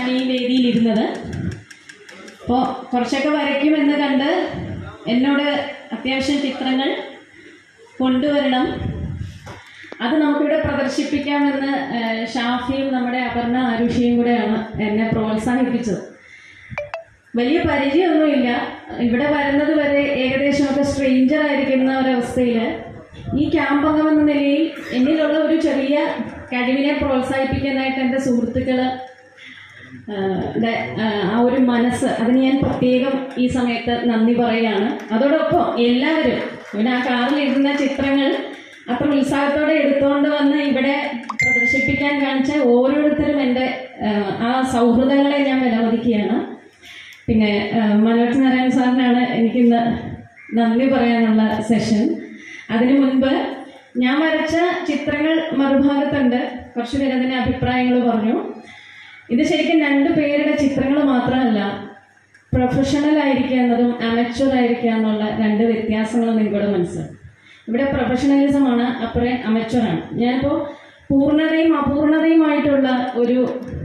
ഈ വേദിയിൽ ഇരുന്നത് അപ്പോൾ കുറച്ചൊക്കെ വരയ്ക്കുമെന്ന് കണ്ട് എന്നോട് അത്യാവശ്യം ചിത്രങ്ങൾ കൊണ്ടുവരണം അത് നമുക്കിവിടെ പ്രദർശിപ്പിക്കാമെന്ന് ഏഹ്, ഷാഫിയും നമ്മുടെ അപർണ ആരുഷിയും കൂടെയാണ് എന്നെ പ്രോത്സാഹിപ്പിച്ചത് വലിയ പരിചയമൊന്നുമില്ല ഇവിടെ വരുന്നത് വരെ ഏകദേശമൊക്കെ സ്ട്രേഞ്ചർ ആയിരിക്കുന്ന ഒരവസ്ഥയിൽ ഈ ക്യാമ്പ് അംഗം എന്ന നിലയിൽ എന്നിലുള്ള ഒരു ചെറിയ കഴിവിനെ പ്രോത്സാഹിപ്പിക്കാനായിട്ട് എൻ്റെ സുഹൃത്തുക്കൾ ആ ഒരു മനസ്സ് അതിന് ഞാൻ പ്രത്യേകം ഈ സമയത്ത് നന്ദി പറയുകയാണ് അതോടൊപ്പം എല്ലാവരും പിന്നെ ആ കാറിൽ ഇരുന്ന ചിത്രങ്ങൾ അത്ര ഉത്സാഹത്തോടെ എടുത്തുകൊണ്ട് വന്ന് ഇവിടെ പ്രദർശിപ്പിക്കാൻ കാണിച്ച ഓരോരുത്തരും എൻ്റെ ആ, ആ സൗഹൃദങ്ങളെ ഞാൻ വിലമതിക്കുകയാണ് പിന്നെ ആ, മനോജ് നാരായണ സാറിനാണ് എനിക്കിന്ന് നന്ദി പറയാനുള്ള സെഷൻ അതിനു മുൻപ് ഞാൻ വരച്ച ചിത്രങ്ങൾ മറുഭാഗത്തുണ്ട് കുറച്ച് പേര് അതിന് അഭിപ്രായങ്ങൾ പറഞ്ഞു ഇത് ശരിക്കും രണ്ട് പേരുടെ ചിത്രങ്ങൾ മാത്രമല്ല പ്രൊഫഷണൽ ആയിരിക്കുക എന്നതും അമച്വർ ആയിരിക്കുക എന്നുള്ള രണ്ട് വ്യത്യാസങ്ങൾ നിങ്ങൾക്കൂടെ മനസ്സിലാവും ഇവിടെ പ്രൊഫഷണലിസമാണ് അപ്പുറേ അമച്വറാണ് ഞാനിപ്പോൾ പൂർണ്ണതയും അപൂർണതയുമായിട്ടുള്ള ഒരു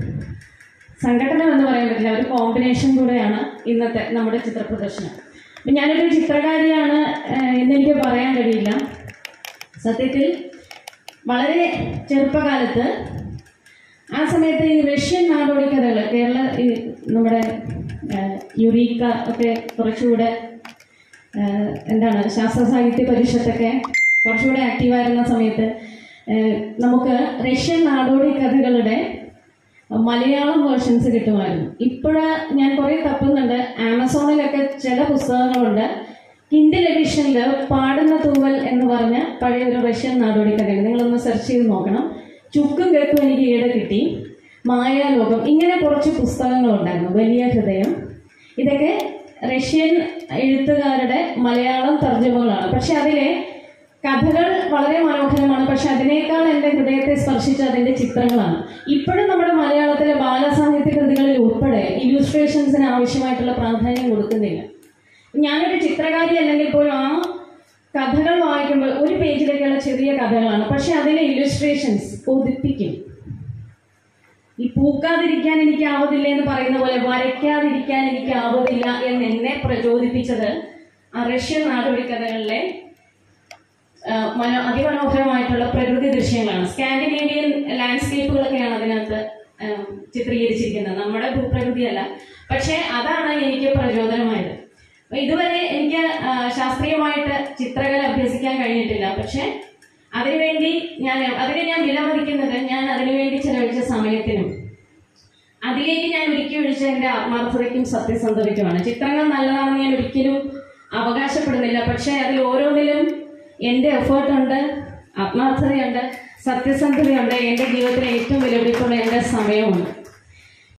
സംഘടന എന്ന് പറയാൻ പറ്റില്ല ഒരു കോമ്പിനേഷൻ കൂടെയാണ് ഇന്നത്തെ നമ്മുടെ ചിത്ര പ്രദർശനം അപ്പം ഞാനൊരു ചിത്രകാരിയാണ് ഏഹ്, എന്നെനിക്ക് പറയാൻ കഴിയില്ല സത്യത്തിൽ വളരെ ചെറുപ്പകാലത്ത് ആ സമയത്ത് ഈ റഷ്യൻ നാടോടി കഥകൾ കേരള ഈ നമ്മുടെ ഏഹ്, യുറീക്ക ഒക്കെ കുറച്ചുകൂടെ ഏഹ്, എന്താണ് ശാസ്ത്ര സാഹിത്യ പരിഷത്തൊക്കെ കുറച്ചുകൂടെ ആക്റ്റീവായിരുന്ന സമയത്ത് ഏഹ്, നമുക്ക് റഷ്യൻ നാടോടി കഥകളുടെ മലയാളം വേർഷൻസ് കിട്ടുമായിരുന്നു ഇപ്പോഴ് ഞാൻ കുറേ തപ്പുന്നുണ്ട് ആമസോണിലൊക്കെ ചില പുസ്തകങ്ങളുണ്ട് കിൻഡിൽ എഡിഷനിൽ പാടുന്ന തൂവൽ എന്ന് പറഞ്ഞ പഴയ ഒരു റഷ്യൻ നാടോടി കഥയാണ് നിങ്ങളൊന്ന് സെർച്ച് ചെയ്ത് നോക്കണം ചുക്കും കേക്കും എനിക്ക് ഈയിടെ കിട്ടി മായാലോകം ഇങ്ങനെ കുറച്ച് പുസ്തകങ്ങളുണ്ടായിരുന്നു വലിയ ഹൃദയം ഇതൊക്കെ റഷ്യൻ എഴുത്തുകാരുടെ മലയാളം തർജ്ജമകളാണ് പക്ഷെ അതിലെ കഥകൾ വളരെ മനോഹരമാണ് പക്ഷെ അതിനേക്കാൾ എൻ്റെ ഹൃദയത്തെ സ്പർശിച്ച അതിൻ്റെ ചിത്രങ്ങളാണ് ഇപ്പോഴും നമ്മുടെ മലയാളത്തിലെ ബാലസാഹിത്യ കൃതികളിൽ ഉൾപ്പെടെ ഇല്യൂസ്ട്രേഷൻസിന് ആവശ്യമായിട്ടുള്ള പ്രാധാന്യം കൊടുക്കുന്നില്ല ഞാനൊരു ചിത്രകാരി അല്ലെങ്കിൽ പോലും ആ കഥകൾ വായിക്കുമ്പോൾ ഒരു പേജിലേക്കുള്ള ചെറിയ കഥകളാണ് പക്ഷെ അതിലെ ഇല്ലുസ്ട്രേഷൻസ് കൊതിപ്പിക്കും ഈ പൂക്കാതിരിക്കാൻ എനിക്ക് ആവതില്ല എന്ന് പറയുന്ന പോലെ വരയ്ക്കാതിരിക്കാൻ എനിക്ക് ആവതില്ല എന്ന് എന്നെ പ്രചോദിപ്പിച്ചത് ആ റഷ്യൻ നാടോടി കഥകളിലെ ആ, മനോ അതിമനോഹരമായിട്ടുള്ള പ്രകൃതി ദൃശ്യങ്ങളാണ് സ്കാൻഡിനേവിയൻ ലാൻഡ്സ്കേപ്പുകളൊക്കെയാണ് അതിനകത്ത് ആ, ചിത്രീകരിച്ചിരിക്കുന്നത് നമ്മുടെ ഭൂപ്രകൃതിയല്ല പക്ഷേ അതാണ് എനിക്ക് പ്രചോദനമായത് അപ്പൊ ഇതുവരെ എനിക്ക് ആ, ശാസ്ത്രീയമായിട്ട് ചിത്രകല അഭ്യസിക്കാൻ കഴിഞ്ഞിട്ടില്ല പക്ഷെ അതിനുവേണ്ടി ഞാൻ അതിനെ ഞാൻ വിലമതിക്കുന്നത് ഞാൻ അതിനുവേണ്ടി ചെലവഴിച്ച സമയത്തിനും അതിലേക്ക് ഞാൻ ഒരുക്കി ഒഴിച്ച എൻ്റെ ആത്മാർത്ഥതയ്ക്കും സത്യസന്ധതയ്ക്കുമാണ് ചിത്രങ്ങൾ നല്ലതാണെന്ന് ഞാൻ ഒരിക്കലും അവകാശപ്പെടുന്നില്ല പക്ഷേ അതിൽ ഓരോന്നിലും എൻ്റെ എഫേർട്ടുണ്ട് ആത്മാർത്ഥതയുണ്ട് സത്യസന്ധതയുണ്ട് എൻ്റെ ജീവിതത്തിലെ ഏറ്റവും വിലപിടിപ്പുള്ള എൻ്റെ സമയമുണ്ട്